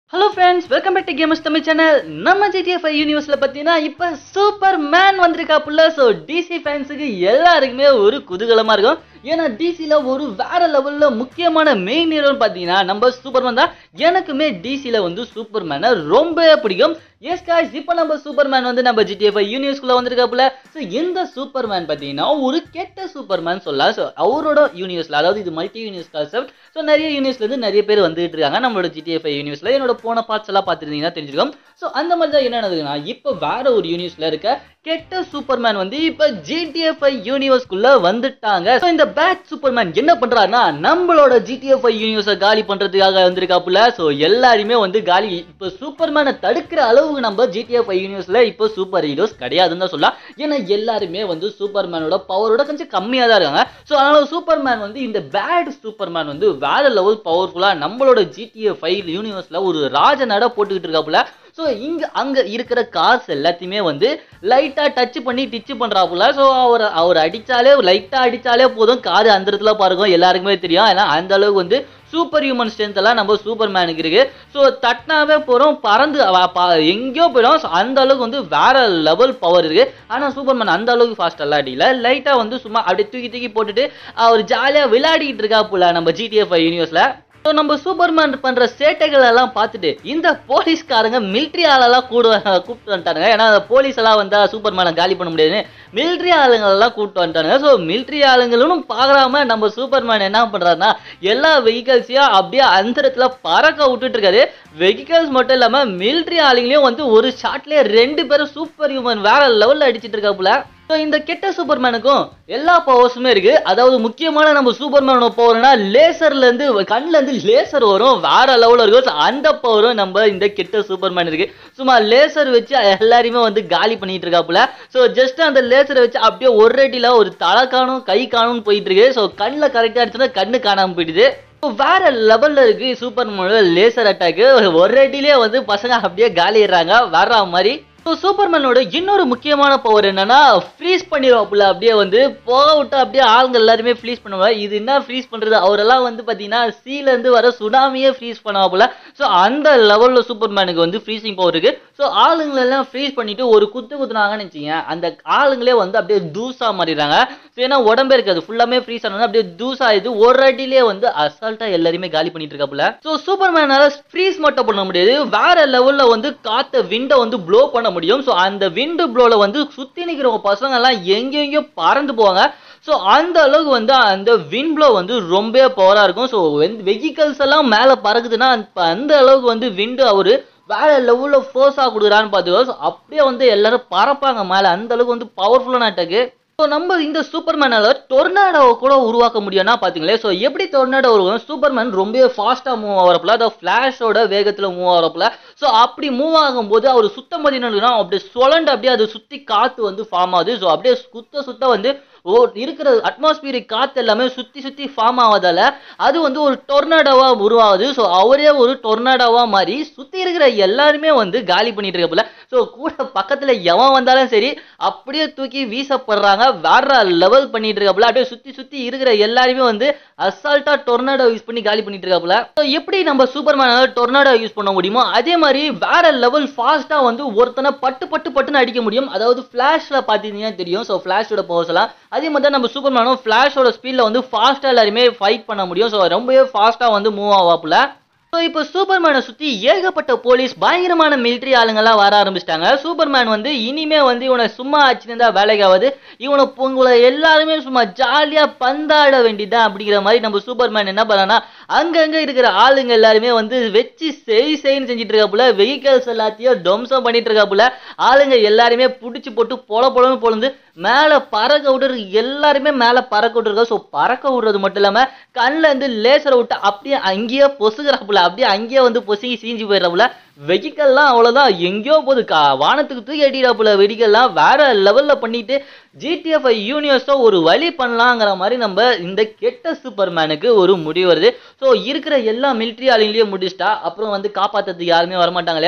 Hello friends welcome back to gamers Tamil channel நம்ம GTF யூனிவர்ஸ்ல பார்த்தீங்கன்னா இப்போ சூப்பர் மேன் வந்திருக்காப்புல ஸோ டிசி ஃபேன்ஸுக்கு எல்லாருக்குமே ஒரு குதூகலமா இருக்கும் ஏன்னா டிசியில் ஒரு வேற லெவலில் முக்கியமான மெயின் ஹீரோன்னு பார்த்தீங்கன்னா நம்ம சூப்பர்மேன் தான் எனக்குமே டிசியில் வந்து சூப்பர்மேனை ரொம்ப பிடிக்கும் எஸ் காய்ஸ் இப்போ நம்ம சூப்பர்மேன் வந்து நம்ம ஜிடிஎஃப் யூனிவர்ஸ்குள்ள வந்திருக்காப்புல ஸோ இந்த சூப்பர்மேன் பார்த்தீங்கன்னா ஒரு கெட்ட சூப்பர்மேன் சொல்லலாம் ஸோ அவரோட யூனிவர்ஸில் அதாவது இது மல்டி யூனிவர்ஸ் கான்செப்ட் ஸோ நிறைய யூனிவர்ஸ்லேருந்து நிறைய பேர் வந்துட்டு இருக்காங்க நம்மளோட ஜிடிஎஃப் யூனிவர்ஸில் என்னோட போன பார்ட்ஸ் எல்லாம் பார்த்துருந்தீங்கன்னா தெரிஞ்சிருக்கும் ஸோ அந்த மாதிரி தான் என்ன நடக்குதுன்னா இப்போ வேற ஒரு யூனிவர்ஸில் இருக்க கெட்ட சூப்பர்மேன் வந்து இப்போ ஜிடிஎஃப் யூனிவர்ஸ்குள்ள வந்துட்டாங்க ஸோ இந்த பேட் சூப்பர்மேன் என்ன பண்றாருன்னா நம்மளோட ஜிடிஎஃப் யூனிவர்ஸை காலி பண்றதுக்காக வந்திருக்காப்புல ஸோ எல்லாருமே வந்து காலி இப்போ சூப்பர்மேனை தடுக்கிற அளவுக்கு நம்ம ஜிடிஎஃப் யூனிவர்ஸ்ல இப்போ சூப்பர் ஹீரோஸ் கிடையாதுன்னு தான் சொல்லலாம் ஏன்னா எல்லாருமே வந்து சூப்பர்மேனோட பவரோட கொஞ்சம் கம்மியாக தான் இருக்காங்க ஸோ அதனால சூப்பர்மேன் வந்து இந்த பேட் சூப்பர்மேன் வந்து வேற லெவல் பவர்ஃபுல்லாக நம்மளோட ஜிடிஎஃப் ஃபைவ் யூனிவர்ஸ்ல ஒரு ராஜ நட போட்டுக்கிட்டு இருக்காப்புல ஸோ இங்க அங்க இருக்கிற காசு எல்லாத்தையுமே வந்து லைட்டா டச் பண்ணி டிச்சு பண்றாப்புல ஸோ அவர் அவர் அடிச்சாலே லைட்டா அடிச்சாலே போதும் காது அந்த இடத்துல பாருங்க எல்லாருக்குமே தெரியும் ஏன்னா அந்த அளவுக்கு வந்து சூப்பர் ஹியூமன் ஸ்ட்ரென்த் எல்லாம் நம்ம சூப்பர் மேனுக்கு இருக்கு ஸோ தட்டினாவே போகிறோம் பறந்து அவ- ப- எங்கேயோ போயிடும் So, அந்த அளவுக்கு வந்து வேற லெவல் பவர் இருக்கு ஆனால் சூப்பர்மேன் அந்த அளவுக்கு ஃபாஸ்ட் எல்லாம் அடியில லைட்டாக வந்து சும்மா அப்படியே தூக்கி தூக்கி போட்டுட்டு அவர் ஜாலியாக விளையாடிட்டு இருக்காப்புல நம்ம ஜிடிஎஃப் யூனிவர்ஸில் ஸோ நம்ம சூப்பர்மேன் பண்ற சேட்டைகள் எல்லாம் பார்த்துட்டு இந்த போலீஸ்காரங்க மிலிட்ரி ஆளெல்லாம் கூட கூப்பிட்டு வந்துட்டானுங்க ஏன்னா அந்த போலீஸ் எல்லாம் வந்தா சூப்பர்மேனை காலி பண்ண முடியாதுன்னு மிலிட்ரி ஆளுங்களெல்லாம் கூப்பிட்டு வந்துட்டானுங்க ஸோ மிலிட்ரி ஆளுங்களும் பார்க்காம நம்ம சூப்பர்மேன் என்ன பண்றாருன்னா எல்லா வெஹிக்கல்ஸையும் அப்படியே அந்த இடத்துல பறக்க விட்டுட்டு இருக்காரு வெஹிக்கல்ஸ் மட்டும் இல்லாம மிலிட்ரி ஆளுங்களையும் வந்து ஒரு ஷாட்லயே ரெண்டு பேரும் சூப்பர் ஹியூமன் வேற லெவல்ல அடிச்சிட்டு இருக்காப்புல ஸோ இந்த கெட்ட சூப்பர்மேனுக்கும் எல்லா பவர்ஸுமே இருக்கு அதாவது முக்கியமான நம்ம சூப்பர்மேனோட பவர்னா லேசர்ல இருந்து கண்ணுல இருந்து லேசர் வரும் வேற லெவலில் இருக்கும் So, அந்த பவரும் நம்ம இந்த கெட்ட சூப்பர்மேன் இருக்கு சும்மா லேசர் வச்சு எல்லாரையுமே வந்து காலி பண்ணிட்டு இருக்காப்புல ஸோ ஜஸ்ட் அந்த லேசரை வச்சு அப்படியே ஒரு அடியில ஒரு தலை காணும் கை காணும்னு போயிட்டு இருக்கு ஸோ கண்ணில் கரெக்டாக அடிச்சுன்னா கண்ணு காணாம போயிடுது இப்போ வேற லெவல்ல இருக்கு சூப்பர் லேசர் அட்டாக்கு ஒரு அடியிலே வந்து பசங்க அப்படியே காலிடுறாங்க வர்ற மாதிரி ஸோ சூப்பர்மேனோட இன்னொரு முக்கியமான பவர் என்னன்னா ஃப்ரீஸ் பண்ணிடுவாப்புல அப்படியே வந்து போக விட்டு அப்படியே ஆளுங்க எல்லாருமே ஃப்ரீஸ் பண்ணுவாங்க இது என்ன ஃப்ரீஸ் பண்றது அவரெல்லாம் வந்து பார்த்தீங்கன்னா சீல இருந்து வர சுனாமியே ஃப்ரீஸ் பண்ணுவாப்புல ஸோ அந்த லெவலில் சூப்பர்மேனுக்கு வந்து ஃப்ரீசிங் பவர் இருக்கு ஸோ ஆளுங்களெல்லாம் ஃப்ரீஸ் பண்ணிட்டு ஒரு குத்து குத்துனாங்கன்னு வச்சுங்க அந்த ஆளுங்களே வந்து அப்படியே தூசா மாறிடுறாங்க ஸோ ஏன்னா உடம்பே இருக்காது ஃபுல்லாமே ஃப்ரீஸ் ஆனது அப்படியே தூசா ஆயிடுது ஒரு அடியிலே வந்து அசால்ட்டா எல்லாருமே காலி பண்ணிட்டு இருக்காப்புல ஸோ சூப்பர்மேனால ஃப்ரீஸ் மட்டும் பண்ண முடியாது வேற லெவல்ல வந்து காத்த விண்டை வந்து ப்ளோ பண்ண முடியும் ஸோ அந்த விண்டு ப்ளோல வந்து சுத்தி நிற்கிறவங்க பசங்க எல்லாம் எங்கெங்கயோ பறந்து போவாங்க ஸோ அந்த அளவுக்கு வந்து அந்த வின் ப்ளோ வந்து ரொம்ப பவராக இருக்கும் ஸோ வெஹிக்கல்ஸ் எல்லாம் மேலே பறக்குதுன்னா அந்த- அந்த அளவுக்கு வந்து விண்டு அவரு வேற லெவலில் ஃபோர்ஸாக கொடுக்குறான்னு பார்த்துக்கோ ஸோ அப்படியே வந்து எல்லாரும் பறப்பாங்க மேலே அந்த அளவுக்கு வந்து பவர்ஃபுல்லான அட்டாக்கு ஸோ நம்ம இந்த சூப்பர்மேனால டொர்னாடோவை கூட உருவாக்க முடியும்னா பார்த்தீங்களே ஸோ எப்படி டொர்னாடோ உருவாக்கும் சூப்பர்மேன் ரொம்ப ஃபாஸ்ட்டாக மூவ் ஆகிறப்பல அதாவது ஃப்ளாஷோட வேகத்தில் மூவ் ஆகிறப்பல ஸோ அப்படி மூவ் ஆகும்போது அவர் சுத்தம் பார்த்தீங்கன்னா அப்படியே சுழண்டு அப்படியே அது சுற்றி காற்று வந்து ஃபார்ம் ஆகுது ஸோ அப்படியே சுத்த சுத்த வந்து ஓ இருக்கிற அட்மாஸ்பியரிக் காற்று எல்லாமே சுற்றி சுற்றி ஃபார்ம் ஆவதால அது வந்து ஒரு டொர்னாடோவாக உருவாகுது ஸோ அவரே ஒரு டொர்னாடோவாக மாறி சுற்றி இருக்கிற எல்லாருமே வந்து காலி பண்ணிட்டு இருக்கப்பல ஸோ கூட பக்கத்தில் எவன் வந்தாலும் சரி அப்படியே தூக்கி வீசப்படுறாங்க வேற லெவல் பண்ணிட்டு இருக்காப்புல அப்படியே சுற்றி சுற்றி இருக்கிற எல்லாருமே வந்து அசால்ட்டா டொர்னாடோ யூஸ் பண்ணி காலி பண்ணிட்டு இருக்காப்புல ஸோ எப்படி நம்ம சூப்பர்மேனால டொர்னாடோ யூஸ் பண்ண முடியுமோ அதே மாதிரி வேற லெவல் ஃபாஸ்ட்டாக வந்து ஒருத்தனை பட்டு பட்டு பட்டுன்னு அடிக்க முடியும் அதாவது ஃப்ளாஷில் பார்த்தீங்கன்னா தெரியும் ஸோ ஃப்ளாஷோட பவர்ஸ் எல்லாம் அதே மாதிரி தான் நம்ம சூப்பர்மேனும் ஃப்ளாஷோட ஸ்பீடில் வந்து ஃபாஸ்ட்டாக எல்லாருமே ஃபைட் பண்ண முடியும் ஸோ ரொம்பவே ஃபாஸ்ட்டாக வந்து மூவ் ஆவாப்புல ஸோ இப்போ சூப்பர்மேனை சுற்றி ஏகப்பட்ட போலீஸ் பயங்கரமான மிலிட்ரி ஆளுங்கெல்லாம் வர ஆரம்பிச்சிட்டாங்க சூப்பர்மேன் வந்து இனிமே வந்து இவனை சும்மா ஆச்சுன்னு வேலைக்காவது இவனை உங்களை எல்லாருமே சும்மா ஜாலியாக பந்தாட வேண்டியதுதான் அப்படிங்கிற மாதிரி நம்ம சூப்பர்மேன் என்ன பண்ணான்னா அங்கங்கே இருக்கிற ஆளுங்க எல்லாருமே வந்து வச்சு செய் செய்ன்னு செஞ்சுட்டு இருக்காப்புல வெஹிக்கல்ஸ் எல்லாத்தையும் துவம்சம் பண்ணிட்டு இருக்காப்புல ஆளுங்க எல்லாருமே பிடிச்சி போட்டு பொல பொலன்னு பொழுது மேலே பறக்க விடுறது எல்லாருமே மேலே பறக்க விட்டுருக்கா ஸோ பறக்க விடுறது மட்டும் இல்லாமல் கண்ணில் இருந்து லேசரை விட்டு அப்படியே அங்கேயே பொசுகிறாப்புல அப்படியே அங்கேயே வந்து பொசுங்கி சீஞ்சு போயிடுறாப்புல வெஹிக்கல்லாம் அவ்வளோதான் எங்கேயோ போகுது கா வானத்துக்கு தூக்கி அடிக்கிறாப்புல வெடிக்கல்லாம் வேற லெவலில் பண்ணிட்டு ஜிடிஎஃப் யூனிவர்ஸை ஒரு வழி பண்ணலாங்கிற மாதிரி நம்ம இந்த கெட்ட சூப்பர்மேனுக்கு ஒரு முடிவு வருது ஸோ இருக்கிற எல்லா மிலிட்ரி ஆளுங்களையும் முடிச்சிட்டா அப்புறம் வந்து காப்பாற்றுறதுக்கு யாருமே வரமாட்டாங்க இல்லையா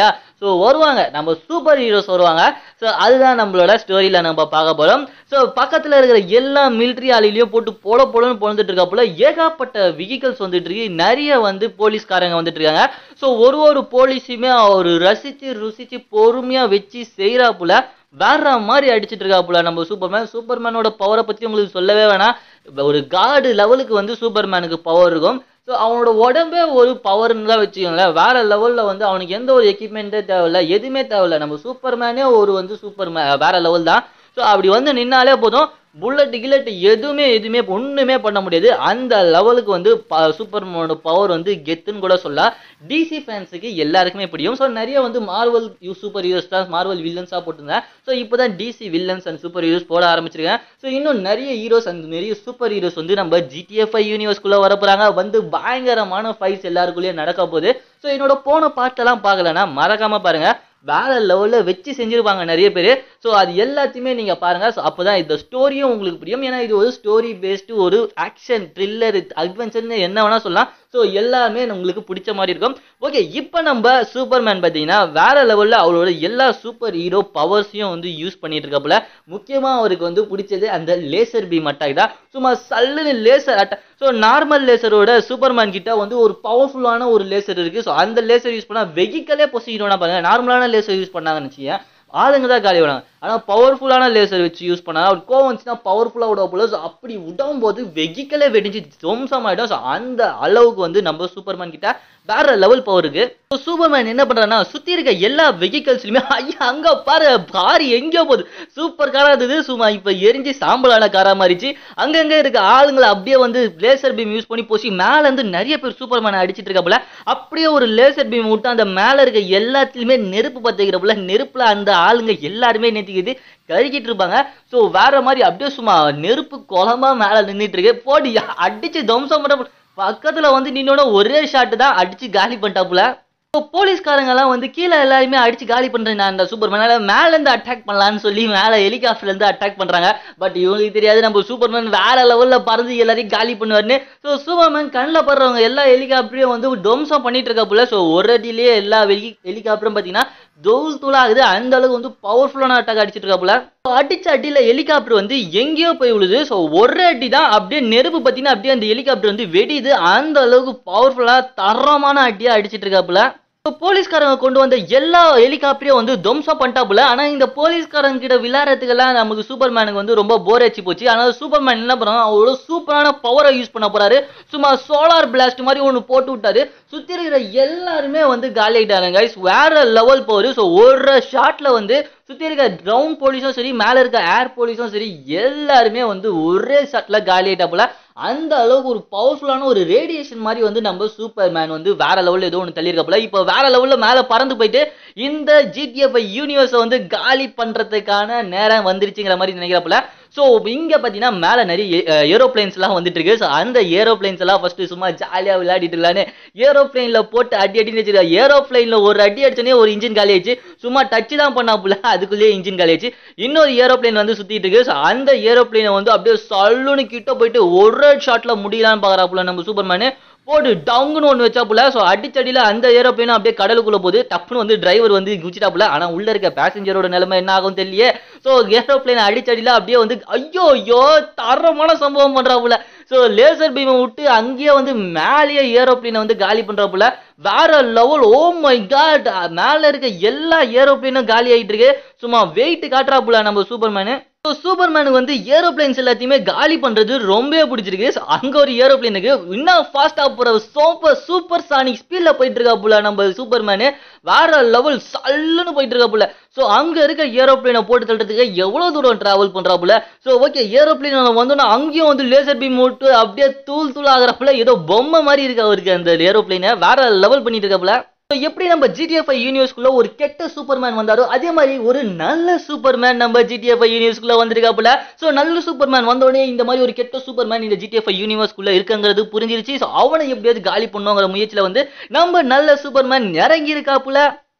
ஸோ வருவாங்க நம்ம சூப்பர் ஹீரோஸ் வருவாங்க ஸோ அதுதான் நம்மளோட ஸ்டோரியில் நம்ம பார்க்க போகிறோம் ஸோ பக்கத்தில் இருக்கிற எல்லா மிலிட்ரி ஆலையிலையும் போட்டு போட போடன்னு பொழுதுட்டு இருக்காப்புல ஏகப்பட்ட வெஹிக்கல்ஸ் வந்துட்டு இருக்கு நிறைய வந்து போலீஸ்காரங்க வந்துட்டு இருக்காங்க ஸோ ஒரு ஒரு போலீஸுமே அவர் ரசிச்சு ருசிச்சு பொறுமையாக வச்சு செய்கிறாப்புல வேற மாதிரி அடிச்சிட்டு இருக்காப்புல நம்ம சூப்பர்மேன் சூப்பர்மேனோட பவரை பற்றி உங்களுக்கு சொல்லவே வேணாம் இப்ப ஒரு காடு லெவலுக்கு வந்து சூப்பர்மேனுக்கு பவர் இருக்கும் ஸோ அவனோட உடம்பே ஒரு பவர்னு தான் வச்சுக்கோங்களேன் வேற லெவலில் வந்து அவனுக்கு எந்த ஒரு எக்யூப்மெண்ட்டே தேவையில்ல எதுவுமே தேவையில்ல நம்ம சூப்பர்மேனே ஒரு வந்து சூப்பர் வேற லெவல் தான் ஸோ அப்படி வந்து நின்னாலே போதும் புல்லட் கில்லட் எதுவுமே எதுவுமே ஒன்றுமே பண்ண முடியாது அந்த லெவலுக்கு வந்து சூப்பர்மேனோட பவர் வந்து கெத்துன்னு கூட சொல்லலாம் டிசி ஃபேன்ஸுக்கு எல்லாருக்குமே பிடிக்கும் ஸோ நிறைய வந்து மார்வல் யூ சூப்பர் ஹீரோஸ் தான் மார்வல் வில்லன்ஸாக போட்டிருந்தேன் ஸோ இப்போ தான் DC villains and super heroes போட ஆரம்பிச்சிருக்கேன் ஸோ இன்னும் நிறைய ஹீரோஸ் அண்ட் நிறைய சூப்பர் ஹீரோஸ் வந்து நம்ம ஜிடிஎஃப்ஐ யூனிவர்ஸ்குள்ளே வர போகிறாங்க வந்து பயங்கரமான ஃபைட்ஸ் எல்லாருக்குள்ளேயும் நடக்க போகுது ஸோ என்னோட போன பாட்டெல்லாம் பார்க்கலன்னா மறக்காம பாருங்க வேற லெவலில் வச்சு செஞ்சிருப்பாங்க நிறைய பேர் ஸோ அது எல்லாத்தையுமே நீங்கள் பாருங்க ஸோ அப்போ தான் இந்த ஸ்டோரியும் உங்களுக்கு புரியும் ஏன்னா இது ஒரு ஸ்டோரி பேஸ்டு ஒரு ஆக்ஷன் த்ரில்லர் அட்வென்ச்சர்னு என்ன வேணால் சொல்லலாம் ஸோ எல்லாமே உங்களுக்கு பிடிச்ச மாதிரி இருக்கும் ஓகே இப்போ நம்ம சூப்பர்மேன் பார்த்தீங்கன்னா வேற லெவலில் அவரோட எல்லா சூப்பர் ஹீரோ பவர்ஸையும் வந்து யூஸ் பண்ணிட்டு இருக்காப்புல முக்கியமாக அவருக்கு வந்து பிடிச்சது அந்த லேசர் பீம் அட்டாக் தான் சும்மா சல்லுன்னு லேசர் அட்டாக் ஸோ நார்மல் லேசரோட சூப்பர்மேன் கிட்ட வந்து ஒரு பவர்ஃபுல்லான ஒரு லேசர் இருக்கு ஸோ அந்த லேசர் யூஸ் பண்ணால் வெஹிக்கலே பொசிக்கணும்னா பாருங்க நார்மலான லேசர் யூஸ் பண்ணாங்கன்னு வச்சுக்கேன் ஆளுங்க தான் காலி விடாங்க ஆனால் பவர்ஃபுல்லான லேசர் வச்சு யூஸ் பண்ணா அவர் கோவம் வந்துச்சுன்னா பவர்ஃபுல்லாக விட போல ஸோ அப்படி விடும் போது வெஹிக்கலே வெடிஞ்சு துவம்சமாயிடும் ஸோ அந்த அளவுக்கு வந்து நம்ம சூப்பர்மேன் கிட்ட வேற லெவல் பவர் இருக்கு ஸோ சூப்பர்மேன் என்ன பண்றாருன்னா சுத்தி இருக்க எல்லா வெஹிக்கல்ஸ்லயுமே ஐயா அங்க பாரு கார் எங்கேயோ போகுது சூப்பர் காரா இருந்தது சும்மா இப்ப எரிஞ்சு சாம்பலான காரா மாறிச்சு அங்கங்க இருக்க ஆளுங்களை அப்படியே வந்து லேசர் பீம் யூஸ் பண்ணி போசி மேல இருந்து நிறைய பேர் சூப்பர்மேனை அடிச்சிட்டு இருக்காப்புல அப்படியே ஒரு லேசர் பீம் விட்டு அந்த மேல இருக்க எல்லாத்துலயுமே நெருப்பு பத்திக்கிறப்புல நெருப்புல அந்த ஆளுங்க எல்லாருமே நேத்திக்குது கருகிட்டு இருப்பாங்க ஸோ வேற மாதிரி அப்படியே சும்மா நெருப்பு குளமா மேல நின்றுட்டு இருக்கு போடி அடிச்சு தம்சம் பண்ண பக்கத்துல வந்து நின்னோட ஒரே ஷாட் தான் அடிச்சு காலி பண்ணிட்டாப்புல இப்போ போலீஸ்காரங்க எல்லாம் வந்து கீழே எல்லாருமே அடிச்சு காலி பண்றேன் நான் அந்த சூப்பர்மேனால மேல இருந்து அட்டாக் பண்ணலாம்னு சொல்லி மேல ஹெலிகாப்டர்ல இருந்து அட்டாக் பண்றாங்க பட் இவங்களுக்கு தெரியாது நம்ம சூப்பர்மேன் வேற லெவல்ல பறந்து எல்லாரையும் காலி பண்ணுவாருன்னு ஸோ சூப்பர்மேன் கண்ணில் படுறவங்க எல்லா ஹெலிகாப்டரையும் வந்து துவம்சம் பண்ணிட்டு இருக்காப்புல ஸோ ஒரு அடியிலேயே எல்லா ஹெலி ஹெலிகாப்டரும் பார்த்தீங்கன்னா தூள் தூளாகுது அந்த அளவுக்கு வந்து பவர்ஃபுல்லான அட்டாக் அடிச்சிட்டு இருக்காப்புல அடிச்ச அடியில ஹெலிகாப்டர் வந்து எங்கேயோ போய் விழுது ஸோ ஒரு அடி தான் அப்படியே நெருப்பு பார்த்தீங்கன்னா அப்படியே அந்த ஹெலிகாப்டர் வந்து வெடிது அந்த அளவுக்கு பவர்ஃபுல்லா தரமான அடியா அடிச்சிட்டு இருக்காப்புல இப்போ போலீஸ்காரங்க கொண்டு வந்த எல்லா ஹெலிகாப்டரையும் வந்து துவம்சம் பண்ணிட்டாப்புல ஆனா இந்த போலீஸ்காரங்க கிட்ட விளையாடுறதுக்கெல்லாம் நமக்கு சூப்பர்மேனுக்கு வந்து ரொம்ப போர் அடிச்சு போச்சு அதனால சூப்பர்மேன் என்ன பண்ணாங்க அவரோட சூப்பரான பவரை யூஸ் பண்ண போறாரு சும்மா சோலார் பிளாஸ்ட் மாதிரி ஒன்று போட்டு விட்டாரு சுத்தி இருக்கிற எல்லாருமே வந்து காலி ஆயிட்டாங்க guys. வேற லெவல் பவர் ஸோ ஒரு ஷாட்ல வந்து சுத்தி இருக்க கிரவுண்ட் போலீஸும் சரி மேல இருக்க ஏர் போலீஸும் சரி எல்லாருமே வந்து ஒரே ஷாட்ல காலி ஆயிட்டாப்புல அந்த அளவுக்கு ஒரு பவர்ஃபுல்லான ஒரு ரேடியேஷன் மாதிரி வந்து நம்ம சூப்பர் மேன் வந்து வேற லெவல்ல ஏதோ ஒன்று தள்ளியிருக்காப்புல இப்போ வேற லெவல்ல மேல பறந்து போயிட்டு இந்த ஜிடிஎஃப் யூனிவர்ஸை வந்து காலி பண்றதுக்கான நேரம் வந்துருச்சுங்கிற மாதிரி நினைக்கிறப்பல ஸோ இங்க பாத்தீங்கன்னா மேல நிறைய ஏரோப்ளைன்ஸ் எல்லாம் வந்துட்டு இருக்கு ஸோ அந்த ஏரோப்ளைன்ஸ் எல்லாம் ஃபர்ஸ்ட் சும்மா ஜாலியா விளையாடிட்டு இருக்கலான்னு ஏரோப்ளைன்ல போட்டு அடி அடின்னு வச்சிருக்கா ஏரோப்ளைன்ல ஒரு அடி அடிச்சோடனே ஒரு இன்ஜின் காலி ஆயிடுச்சு சும்மா டச் தான் பண்ணாப்புல அதுக்குள்ளேயே இன்ஜின் காலி ஆயிடுச்சு இன்னொரு ஏரோப்ளைன் வந்து சுத்திட்டு இருக்கு ஸோ அந்த ஏரோப்ளைனை வந்து அப்படியே சல்லுன்னு கிட்ட போயிட்டு ஒரு ஷாட்ல முடியலான்னு பாக்குறாப்புல நம்ம சூப்பர்மேனு போட்டு டவுங்குன்னு ஒன்று வச்சாப்புல ஸோ அடிச்சடியில் அந்த ஏரோப்ளைனும் அப்படியே கடலுக்குள்ள போகுது டப்புன்னு வந்து டிரைவர் வந்து குச்சிட்டாப்புல ஆனால் உள்ள இருக்க பேசஞ்சரோட நிலைமை என்ன ஆகும் தெரியலையே ஸோ ஏரோப்ளைன் அடிச்சடியில் அப்படியே வந்து ஐயோ ஐயோ தரமான சம்பவம் பண்றாப்புல ஸோ லேசர் பீமை விட்டு அங்கேயே வந்து மேலேயே ஏரோப்ளைனை வந்து காலி பண்றாப்புல வேற லெவல் ஓ மை காட் மேல இருக்க எல்லா ஏரோப்ளைனும் காலி ஆயிட்டு இருக்கு சும்மா வெயிட் காட்டுறாப்புல நம்ம சூப்பர்மேனு ஸோ சூப்பர்மேனுக்கு வந்து ஏரோப்ளைன்ஸ் எல்லாத்தையுமே காலி பண்றது ரொம்பவே பிடிச்சிருக்கு So, அங்க ஒரு ஏரோப்ளைனுக்கு இன்னும் ஃபாஸ்டா போற சூப்பர் சூப்பர் சானிக் ஸ்பீட்ல போயிட்டு இருக்காப்புல நம்ம சூப்பர்மேனு வேற லெவல் சல்லுன்னு போயிட்டு இருக்காப்புல ஸோ அங்க இருக்க ஏரோப்ளைனை போட்டு தள்ளுறதுக்கு எவ்வளவு தூரம் டிராவல் பண்றாப்புல ஸோ ஓகே ஏரோப்ளைன் வந்தோன்னா அங்கேயும் வந்து லேசர் பீம் விட்டு அப்படியே தூள் தூள் ஆகுறப்புல ஏதோ பொம்மை மாதிரி இருக்கு அவருக்கு அந்த ஏரோப்ளைனை வேற லெவல் பண்ணிட்டு இருக்காப்புல So, எப்படி நம்ம ஜிடிஎஃப்ஐ யூனிவர்ஸ்குள்ள ஒரு கெட்ட சூப்பர்மேன் வந்தாரோ அதே மாதிரி ஒரு நல்ல சூப்பர்மேன் நம்ம ஜிடிஎஃப்ஐ யூனிவர்ஸ்குள்ள வந்திருக்காப்புல ஸோ நல்ல சூப்பர்மேன் வந்தோடனே இந்த மாதிரி ஒரு கெட்ட சூப்பர்மேன் இந்த ஜிடிஎஃப்ஐ யூனிவர்ஸ்குள்ள இருக்குங்கிறது புரிஞ்சிருச்சு ஸோ அவனை எப்படியாவது காலி பண்ணுங்கிற முயற்சியில வந்து நம்ம நல்ல சூப்பர்மேன் இறங்கி இருக்காப்புல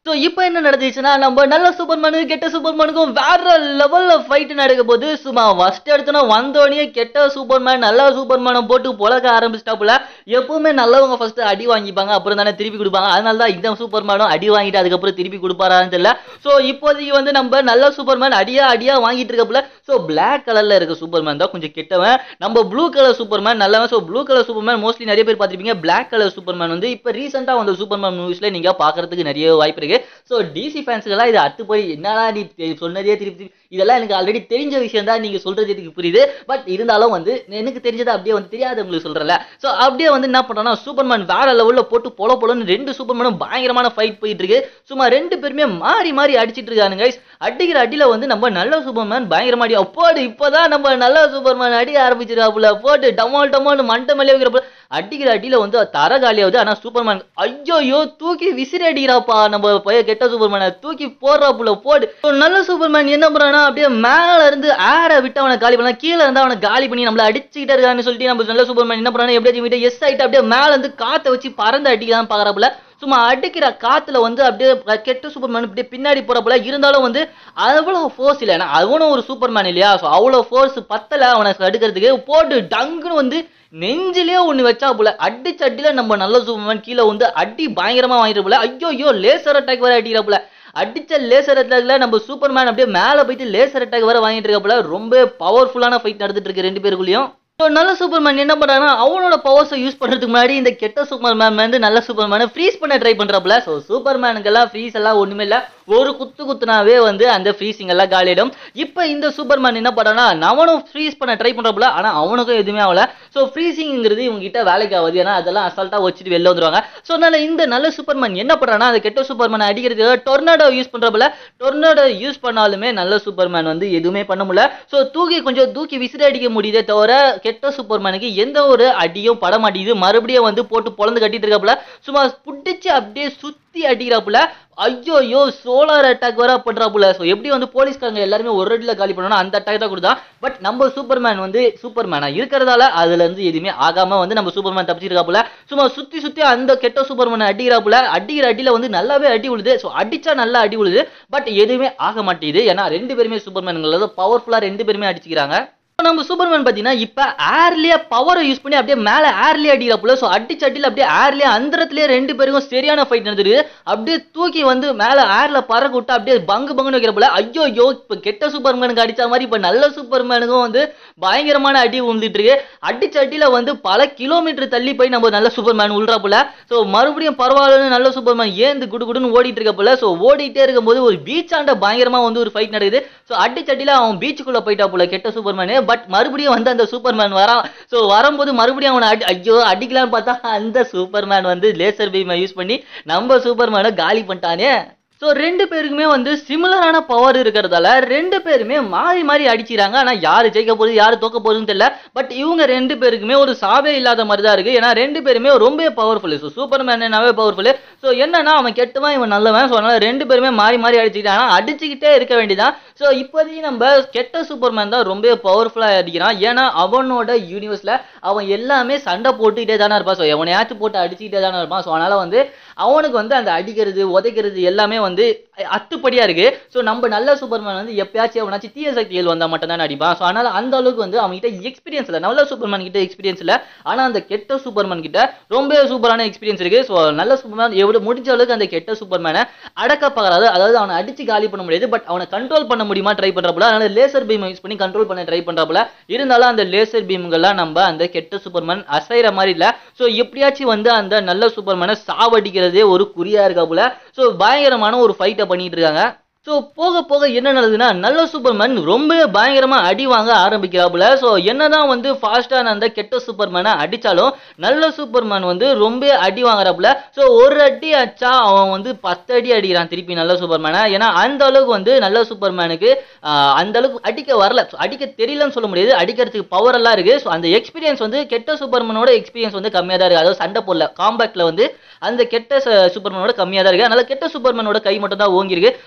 ஸோ இப்போ என்ன நடந்துச்சுன்னா நம்ம நல்ல சூப்பர்மேனு கெட்ட சூப்பர்மேனுக்கும் வேற லெவல்ல ஃபைட் நடக்க போது சும்மா ஃபர்ஸ்ட் எடுத்தோன்னா வந்தோடனே கெட்ட சூப்பர்மேன் நல்ல சூப்பர்மேனை போட்டு புழக்க ஆரம்பிச்சிட்டாப்புல எப்பவுமே நல்லவங்க ஃபர்ஸ்ட் அடி வாங்கிப்பாங்க அப்புறம் தானே திருப்பி கொடுப்பாங்க அதனால தான் இந்த சூப்பர்மேனும் அடி வாங்கிட்டு அதுக்கப்புறம் திருப்பி கொடுப்பாரான்னு தெரியல ஸோ இப்போதைக்கு வந்து நம்ம நல்ல சூப்பர்மேன் அடியா அடியா வாங்கிட்டு இருக்கப்பல ஸோ பிளாக் கலர்ல இருக்க சூப்பர்மேன் தான் கொஞ்சம் கெட்டவன் நம்ம ப்ளூ கலர் சூப்பர்மேன் நல்லவன் so blue colour Superman mostly நிறைய பேர் பார்த்திருப்பீங்க பிளாக் கலர் சூப்பர்மேன் வந்து இப்போ ரீசெண்டாக வந்த சூப்பர்மேன் மூவிஸ்ல நீங்க பார்க்கறதுக்கு நிறைய வாய்ப்பு இருக்கு ஸோ டிசி ஃபேன்ஸுக்கெல்லாம் இது அத்து போய் என்னடா நீ தெ- சொன்னதே திருப்பி திருப்பி இதெல்லாம் எனக்கு ஆல்ரெடி தெரிஞ்ச விஷயம் தான் நீங்க சொல்றது எனக்கு புரியுது பட் இருந்தாலும் வந்து எனக்கு தெரிஞ்சதை அப்படியே வந்து தெரியாதவங்களுக்கு சொல்றல ஸோ அப்படியே வந்து என்ன பண்றோம்னா சூப்பர்மேன் வேற லெவல்ல போட்டு பொல பொலன்னு ரெண்டு சூப்பர்மேனும் பயங்கரமான ஃபைட் போயிட்டு இருக்கு சும்மா ரெண்டு பேருமே மாறி மாறி அடிச்சிட்டு இருக்கானுங்க guys. அடிக்கிற அடியில வந்து நம்ம நல்ல சூப்பர்மேன் பயங்கரமா அடி அப்போடு இப்போதான் நம்ம நல்ல சூப்பர்மேன் அடிக்க ஆரம்பிச்சிருக்காப்புல போட்டு டமால் டமால் மண்டை மேலே வைக்கிறப்ப அடிக்கிற அடியில வந்து தர காலியாகுது ஆனா சூப்பர்மேன் ஐயோ தூக்கி விசிறி அடிக்கிறாப்பா நம்ம பைய கெட்ட சூப்பர்மேனை தூக்கி போடுறாப்புல போடு ஒரு நல்ல சூப்பர்மேன் என்ன பண்றானா அப்படியே மேல இருந்து ஏற விட்டு அவனை காலி பண்ணா கீழே இருந்து அவனை காலி பண்ணி நம்மள அடிச்சுக்கிட்டே இருக்கான்னு சொல்லிட்டு நம்ம நல்ல சூப்பர்மேன் என்ன பண்றானா எப்படியாச்சும் விட்டு எஸ் ஆயிட்டு அப்படியே மேல இருந்து காத்த வச்சு பறந்து அடிக்கலாம் பாக்குறாப்புல சும்மா அடிக்கிற காத்துல வந்து அப்படியே கெட்ட சூப்பர்மேன் இப்படியே பின்னாடி போறப்பல இருந்தாலும் வந்து அவ்வளவு ஃபோர்ஸ் இல்லை ஏன்னா அவனும் ஒரு சூப்பர்மேன் இல்லையா ஸோ அவ்வளோ ஃபோர்ஸ் பத்தல அவனை அடுக்கிறதுக்கு போட்டு டங்குன்னு வந்து நெஞ்சிலே ஒன்று வச்சா போல அடிச்ச அடியில நம்ம நல்ல சூப்பர்மேன் கீழே வந்து அடி பயங்கரமா வாங்கிட்டு போல ஐயோ ஐயோ லேசர் அட்டாக் வேற அடிக்கிறப்பல அடிச்ச லேசர் அட்டாக்ல நம்ம சூப்பர்மேன் அப்படியே மேலே போயிட்டு லேசர் அட்டாக் வேற வாங்கிட்டு இருக்கப்பல ரொம்ப பவர்ஃபுல்லான ஃபைட் நடந்துட்டு இருக்கு ரெண்டு பேருக்குள்ளேயும் ஸோ நல்ல சூப்பர்மேன் என்ன பண்றானா அவனோட பவர்ஸை யூஸ் பண்றதுக்கு முன்னாடி இந்த கெட்ட சூப்பர்மேன் வந்து நல்ல சூப்பர்மேனை ஃப்ரீஸ் பண்ண ட்ரை பண்றாப்புல ஸோ சூப்பர்மேனுக்கெல்லாம் ஃப்ரீஸ் எல்லாம் ஒண்ணுமே இல்ல ஒரு குத்து குத்துனாவே வந்து அந்த ஃப்ரீசிங் எல்லாம் காலியிடும் இப்போ இந்த சூப்பர்மேன் என்ன பண்றானா அவனும் ஃப்ரீஸ் பண்ண ட்ரை பண்றாப்புல ஆனா அவனுக்கும் எதுவுமே ஆகல ஸோ ஃப்ரீசிங்கிறது இவங்க கிட்ட வேலைக்கு ஆகுது ஏன்னா அதெல்லாம் அசால்ட்டா வச்சுட்டு வெளில வந்துருவாங்க ஸோ அதனால இந்த நல்ல சூப்பர்மேன் என்ன பண்றானா அந்த கெட்ட சூப்பர்மேனை அடிக்கிறதுக்கு டொர்னாடோ யூஸ் பண்றாப்புல டொர்னாடோ யூஸ் பண்ணாலுமே நல்ல சூப்பர்மேன் வந்து எதுவுமே பண்ண முடியல ஸோ தூக்கி கொஞ்சம் தூக்கி விசிறி அடிக்க முடியுதே தவிர கெட்ட சூப்பர்மேனுக்கு எந்த ஒரு அடியும் பட மாட்டேங்குது மறுபடியும் வந்து போட்டு பொழந்து கட்டிட்டு இருக்காப்புல சும்மா புடிச்சு அப்படியே சுத்தி அடிக்கிறாப்புல ஐயோ ஐயோ சோலார் அட்டாக் வர பண்றாப்புல ஸோ எப்படி வந்து போலீஸ்காரங்க எல்லாருமே ஒரு அடியில் காலி பண்ணணும் அந்த அட்டாக் தான் கொடுத்தா பட் நம்ம சூப்பர்மேன் வந்து சூப்பர்மேனா இருக்கிறதால அதுல இருந்து எதுவுமே ஆகாம வந்து நம்ம சூப்பர்மேன் தப்பிச்சிருக்காப்புல சும்மா சுத்தி சுத்தி அந்த கெட்ட சூப்பர்மேனை அடிக்கிறாப்புல அடிக்கிற அடியில வந்து நல்லாவே அடி விழுது ஸோ அடிச்சா நல்லா அடி விழுது பட் எதுவுமே ஆக மாட்டேங்குது ஏன்னா ரெண்டு பேருமே சூப்பர்மேனுங்கள பவர்ஃபுல்லா ரெண்டு பேருமே அடிச்சுக்கிறாங்க இப்ப நம்ம சூப்பர்மேன் பார்த்தீங்கன்னா இப்போ ஏர்லேயே பவரை யூஸ் பண்ணி அப்படியே மேலே ஏர்லேயே அடிக்கிறப்பல ஸோ அடிச்சு அடியில் அப்படியே ஏர்லேயே அந்தரத்துலேயே ரெண்டு பேருக்கும் சரியான ஃபைட் நடந்துருக்கு அப்படியே தூக்கி வந்து மேலே ஏரில் பறக்க விட்டு அப்படியே பங்கு பங்குன்னு வைக்கிறப்பல ஐயோ ஐயோ இப்போ கெட்ட சூப்பர்மேனுக்கு அடிச்ச மாதிரி இப்போ நல்ல சூப்பர்மேனுக்கும் வந்து பயங்கரமான அடி விழுந்துட்டு இருக்கு அடிச்ச அடியில் வந்து பல கிலோமீட்டர் தள்ளி போய் நம்ம நல்ல சூப்பர்மேன் உள்றாப்புல ஸோ மறுபடியும் பரவாயில்லன்னு நல்ல சூப்பர்மேன் ஏந்து குடு குடுன்னு ஓடிட்டு இருக்கப்பல ஸோ ஓடிட்டே இருக்கும்போது ஒரு பீச்சாண்ட பயங்கரமா வந்து ஒரு ஃபைட் நடக்குது ஸோ அடிச்சடியில் அவன் பீச்சுக்குள்ள போயிட்டாப்புல கெட்ட சூப்பர்மேனு பட் மறுபடியும் வந்து அந்த சூப்பர்மேன் வரான் ஸோ வரும்போது மறுபடியும் அவனை அடி ஐயோ அடிக்கலாம்னு பார்த்தா அந்த சூப்பர்மேன் வந்து லேசர் பீமை யூஸ் பண்ணி நம்ம சூப்பர்மேனை காலி பண்ணிட்டானே ஸோ ரெண்டு பேருக்குமே வந்து சிமிலரான பவர் இருக்கிறதால ரெண்டு பேருமே மாறி மாறி அடிச்சிறாங்க ஆனால் யார் ஜெயிக்க போகுது யார் தோக்க போகுதுன்னு தெரியல பட் இவங்க ரெண்டு பேருக்குமே ஒரு சாவே இல்லாத மாதிரி தான் இருக்கு ஏன்னா ரெண்டு பேருமே ரொம்ப பவர்ஃபுல் ஸோ சூப்பர் மேனாவே பவர்ஃபுல் ஸோ என்னன்னா அவன் கெட்டவன் இவன் நல்லவன் ஸோ அதனால ரெண்டு பேருமே மாறி மாறி அடிச்சுக்கிட்டான் ஆனால் அடிச்சுக்கிட்டே இருக்க வேண்டியதான் ஸோ இப்போதைக்கு நம்ம கெட்ட சூப்பர்மேன் தான் ரொம்ப பவர்ஃபுல்லாக அடிக்கிறான் ஏன்னா அவனோட யூனிவர்ஸில் அவன் எல்லாமே சண்டை போட்டுக்கிட்டே தானே இருப்பான் ஸோ எவனையாச்சும் போட்டு அடிச்சுக்கிட்டே தானே இருப்பான் ஸோ அதனால வந்து அவனுக்கு வந்து அந்த அடிக்கிறது உதைக்கிறது எல்லாமே வந்து அத்துப்படியா இருக்கு ஸோ நம்ம நல்ல சூப்பர்மேன் வந்து எப்பயாச்சும் எவனாச்சும் தீய சக்திகள் வந்தா மட்டும் தான் அடிப்பான் ஸோ அதனால அந்த அளவுக்கு வந்து அவன்கிட்ட எக்ஸ்பீரியன்ஸ் இல்லை நல்ல சூப்பர்மேன் கிட்ட எக்ஸ்பீரியன்ஸ் இல்லை ஆனா அந்த கெட்ட சூப்பர்மேன் கிட்ட ரொம்ப சூப்பரான எக்ஸ்பீரியன்ஸ் இருக்கு ஸோ நல்ல சூப்பர்மேன் எவ்வளவு முடிஞ்ச அளவுக்கு அந்த கெட்ட சூப்பர்மேனை அடக்க பார்க்கறாது அதாவது அவனை அடிச்சு காலி பண்ண முடியாது பட் அவனை கண்ட்ரோல் பண்ண முடியுமா ட்ரை பண்றப்பல அதனால லேசர் பீம் யூஸ் பண்ணி கண்ட்ரோல் பண்ண ட்ரை பண்றப்பல இருந்தாலும் அந்த லேசர் பீம்கள்லாம் நம்ம அந்த கெட்ட சூப்பர்மேன் அசைற மாதிரி இல்ல ஸோ எப்படியாச்சும் வந்து அந்த நல்ல சூப்பர்மேனை சாவடிக்கிறதே ஒரு குறியா இருக்காப்புல ஸோ பயங்கரமான ஒரு ஃபைட்டை பண்ணிட்டு இருக்காங்க ஸோ போக போக என்ன நடக்குதுன்னா நல்ல சூப்பர்மேன் ரொம்ப பயங்கரமா அடி வாங்க ஆரம்பிக்கிறாப்புல ஸோ என்னதான் வந்து ஃபாஸ்டான அந்த கெட்ட சூப்பர்மேனை அடிச்சாலும் நல்ல சூப்பர்மேன் வந்து ரொம்ப அடி வாங்குறாப்புல ஸோ ஒரு அடி அடிச்சா அவன் வந்து பத்து அடி அடிக்கிறான் திருப்பி நல்ல சூப்பர்மேனை ஏன்னா அந்த அளவுக்கு வந்து நல்ல சூப்பர்மேனுக்கு ஆஹ், அந்த அளவுக்கு அடிக்க வரல So, அடிக்க தெரியலன்னு சொல்ல முடியாது அடிக்கிறதுக்கு பவர் எல்லாம் இருக்கு ஸோ அந்த எக்ஸ்பீரியன்ஸ் வந்து கெட்ட சூப்பர்மேனோட எக்ஸ்பீரியன்ஸ் வந்து கம்மியாக தான் இருக்கு அதாவது சண்டை போடல காம்பேக்ட்ல வந்து அந்த கெட்ட ச- சூப்பர்மேனோட கம்மியாக தான் இருக்கு அதனால கெட்ட சூப்பர்மேனோட கை மட்டும் தான் ஓங்கிருக்கு ஸோ முடிஞ்ச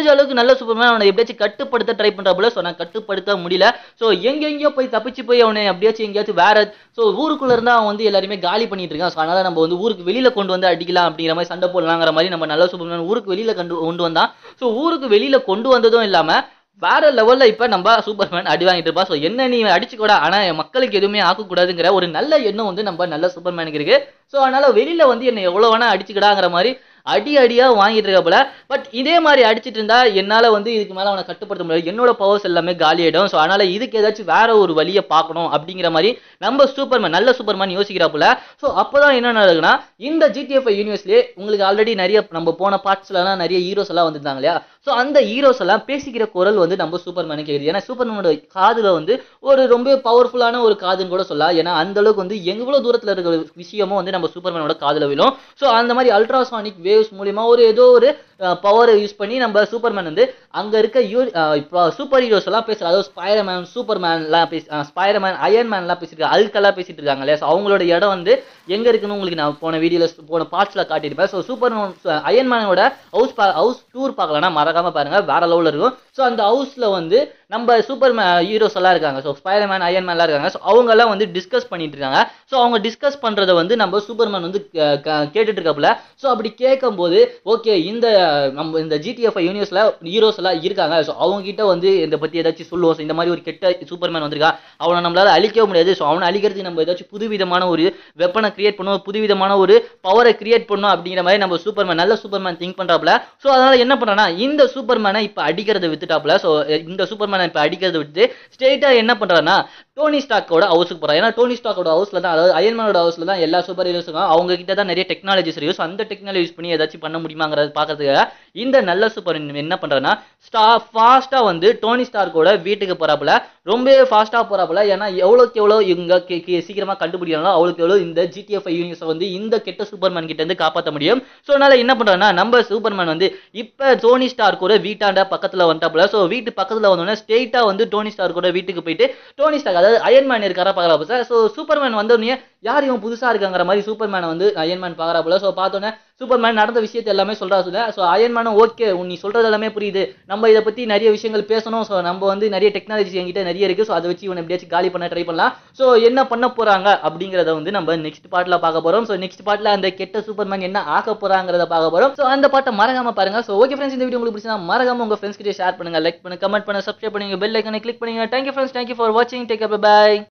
முடிஞ்ச அளவுக்கு நல்ல சூப்பர்மேன் அவனை எப்படியாச்சும் கட்டுப்படுத்த ட்ரை பண்றாப்புல ஸோ நான் கட்டுப்படுத்த முடியல ஸோ எங்கெங்கேயோ போய் தப்பிச்சு போய் அவனை எப்படியாச்சும் எங்கேயாச்சும் வேற ஸோ ஊருக்குள்ள இருந்தா அவன் வந்து எல்லாருமே காலி பண்ணிட்டு இருக்கான் ஸோ அதனால நம்ம வந்து ஊருக்கு வெளியில கொண்டு வந்து அடிக்கலாம் அப்படிங்கிற மாதிரி சண்டை போடலாங்கிற மாதிரி நம்ம நல்ல சூப்பர்மேன் ஊருக்கு வெளியில கண்டு கொண்டு வந்தான் ஸோ ஊருக்கு வெளியில கொண்டு வந்ததும் இல்லாம வேற லெவல்ல இப்ப நம்ம சூப்பர்மேன் அடி வாங்கிட்டு இருப்பா ஸோ என்ன நீ அடிச்சுக்கூடா ஆனா என் மக்களுக்கு எதுவுமே ஆக்கக்கூடாதுங்கிற ஒரு நல்ல எண்ணம் வந்து நம்ம நல்ல சூப்பர்மேனுக்கு இருக்கு ஸோ அதனால வெளியில வந்து என்ன எவ்வளவு வேணா அடிச்சுக்கடாங்கிற மாதிரி அடி அடியா வாங்கிட்டு இருக்காப்புல பட் இதே மாதிரி அடிச்சிட்டு இருந்தா என்னால வந்து இதுக்கு மேல அவனை கட்டுப்படுத்த முடியாது என்னோட பவர்ஸ் எல்லாமே காலி ஆயிடும் ஸோ அதனால இதுக்கு ஏதாச்சும் வேற ஒரு வழியை பார்க்கணும் அப்படிங்கிற மாதிரி நம்ம சூப்பர்மேன் நல்ல சூப்பர்மேன் யோசிக்கிறாப்புல ஸோ அப்போதான் என்ன நடக்குதுன்னா இந்த ஜிடிஎஃப் யூனிவர்ஸ்லேயே உங்களுக்கு ஆல்ரெடி நிறைய நம்ம போன பார்ட்ஸ்லாம் நிறைய ஹீரோஸ் எல்லாம் வந்திருந்தாங்க இல்லையா ஸோ அந்த ஹீரோஸ் எல்லாம் பேசிக்கிற குரல் வந்து நம்ம சூப்பர்மேனுக்கு கேக்குது ஏன்னா சூப்பர்மேனோட காதுல வந்து ஒரு ரொம்ப பவர்ஃபுல்லான ஒரு காதுன்னு கூட சொல்லலாம் ஏன்னா அந்த அளவுக்கு வந்து எவ்வளவு தூரத்துல இருக்கிற விஷயமும் வந்து நம்ம சூப்பர்மேனோட காதுல விழும் ஸோ அந்த மாதிரி அல்ட்ராசானிக் வேவ்ஸ் மூலியமா ஒரு ஏதோ ஒரு பவரை யூஸ் பண்ணி நம்ம சூப்பர்மேன் வந்து அங்க இருக்க யூ இப்போ சூப்பர் ஹீரோஸ் எல்லாம் பேசுற அதாவது ஸ்பைடர்மேன் சூப்பர்மேன்லாம் பேசி ஸ்பைடர்மேன் அயன்மேன்லாம் பேசிட்டு அல்கெல்லாம் பேசிட்டு இருக்காங்க இல்லையா ஸோ அவங்களோட இடம் வந்து எங்க இருக்குன்னு உங்களுக்கு நான் போன வீடியோல போன பார்ட்ஸ்ல காட்டியிருப்பேன் ஸோ சூப்பர் அயன்மேனோட ஹவுஸ் ஹவுஸ் டூர் பார்க்கலன்னா மறக்காம பாருங்க வேற லெவலில் இருக்கும் ஸோ அந்த ஹவுஸ்ல வந்து நம்ம சூப்பர் ஹீரோஸ் எல்லாம் இருக்காங்க ஸோ ஸ்பைடர்மேன் அயன்மேன்லாம் இருக்காங்க ஸோ அவங்க எல்லாம் வந்து டிஸ்கஸ் பண்ணிட்டு இருக்காங்க ஸோ அவங்க டிஸ்கஸ் பண்றத வந்து நம்ம சூப்பர்மேன் வந்து கே- கே- கேட்டுட்டு இருக்காப்புல ஸோ அப்படி கேட்கும்போது ஓகே இந்த நம்ம இந்த ஜிடிஎஃப் யூனிவர்ஸ்ல ஹீரோஸ் எல்லாம் இருக்காங்க ஸோ அவங்க கிட்ட வந்து இதை பத்தி ஏதாச்சும் சொல்லுவோம் So, இந்த மாதிரி ஒரு கெட்ட சூப்பர்மேன் வந்திருக்கா அவனை நம்மளால அழிக்க முடியாது ஸோ அவனை அழிக்கிறதுக்கு நம்ம ஏதாச்சும் புதுவிதமான ஒரு வெப்பனை கிரியேட் பண்ணுவோம் புதுவிதமான ஒரு பவரை கிரியேட் பண்ணும் அப்படிங்கிற மாதிரி நம்ம சூப்பர்மேன் நல்ல சூப்பர்மேன் திங்க் பண்றாப்ல ஸோ அதனால என்ன பண்றானா இந்த சூப்பர்மேனை இப்போ அடிக்கிறத வித்துட்டாப்ல ஸோ இந்த சூப்பர்மேனை இப்போ அடிக்கிறத விட்டு ஸ்ட்ரெயிட்டா என்ன பண்றானா டோனி ஸ்டாக்கோட ஹவுஸுக்கு போறான் ஏன்னா டோனி ஸ்டாக்கோட ஹவுஸ்ல தான் அதாவது அயன்மேனோட ஹவுஸ்ல தான் எல்லா சூப்பர் ஹீரோஸும் அவங்க கிட்ட தான் நிறைய டெக்னாலஜிஸ் இருக்கு ஸோ அந்த டெக்னாலஜி யூஸ் பண்ணி ஏதாச்சும் பண்ண முடியுமாங்கிறத பார்க்கறதுக்காக இந்த நல்ல சூப்பர் என்ன பண்றான்னா ஸ்டா ஃபாஸ்டா வந்து டோனி ஸ்டார்க்கோட வீட்டுக்கு போறாப்புல ரொம்பவே ஃபாஸ்டா போறாப்புல ஏன்னா எவ்வளோக்கு எவ்வளோ இவங்க கே- கே- சீக்கிரமா கண்டுபிடிக்கிறாங்களோ அவ்வளோக்கு எவ்வளோ இந்த ஜிடிஎஃப் யூனிவர்ஸை வந்து இந்த கெட்ட சூப்பர்மேன் கிட்ட இருந்து காப்பாற்ற முடியும் ஸோ அதனால என்ன பண்றாங்கன்னா நம்ம சூப்பர்மேன் வந்து இப்போ டோனி ஸ்டார் கூட வீட்டாண்ட பக்கத்துல வந்துட்டாப்புல ஸோ வீட்டு பக்கத்துல வந்தோடனே ஸ்ட்ரெயிட்டா வந்து டோனி ஸ்டார் கூட வீட்டுக்கு போயிட்டு டோனி ஸ்டார் அதாவது அயன்மேன் இருக்காரா பார்க்கறாப்ப சார் ஸோ சூப்பர்மேன் வந்தோடனே யார் இவன் புதுசா இருக்காங்கிற மாதிரி சூப்பர்மேனை வந்து அயன்மேன் பார்க்கறாப்புல ஸோ பார்த்தோன்னே சூப்பர்மேன் நடந்த விஷயத்தை எல்லாமே சொல்றா சொல்ல ஸோ அயன்மேனும் ஓகே நீ சொல்றது எல்லாமே புரியுது நம்ம இதை பத்தி நிறைய விஷயங்கள் பேசணும் ஸோ நம்ம வந்து நிறைய டெக்னாலஜி என்கிட்ட நிறைய இருக்கு ஸோ அதை வச்சு இவனை எப்படியாச்சும் காலி பண்ண ட்ரை பண்ணலாம் ஸோ என்ன பண்ண போறாங்க அப்படிங்கிறத வந்து நம்ம நெக்ஸ்ட் பார்ட்ல பார்க்க போறோம் ஸோ நெக்ஸ்ட் பார்ட்ல அந்த கெட்ட சூப்பர்மேன் என்ன ஆக போறாங்கிறத பார்க்க போறோம் ஸோ அந்த பாட்டை மறக்காம பாருங்க ஸோ ஓகே ஃப்ரெண்ட்ஸ் இந்த வீடியோ உங்களுக்கு பிடிச்சா மறக்காம உங்க ஃப்ரெண்ட்ஸ் கிட்ட ஷேர் பண்ணுங்க லைக் பண்ணுங்க கமெண்ட் பண்ணுங்க சப்ஸ்கிரைப் பண்ணுங்க பெல் ஐக்கனை கிளிக் பண்ணுங்க தேங்க்யூ ஃப்ரெண்ட்ஸ் தேங்க்யூ ஃபார் வாட்சிங் டேக் பை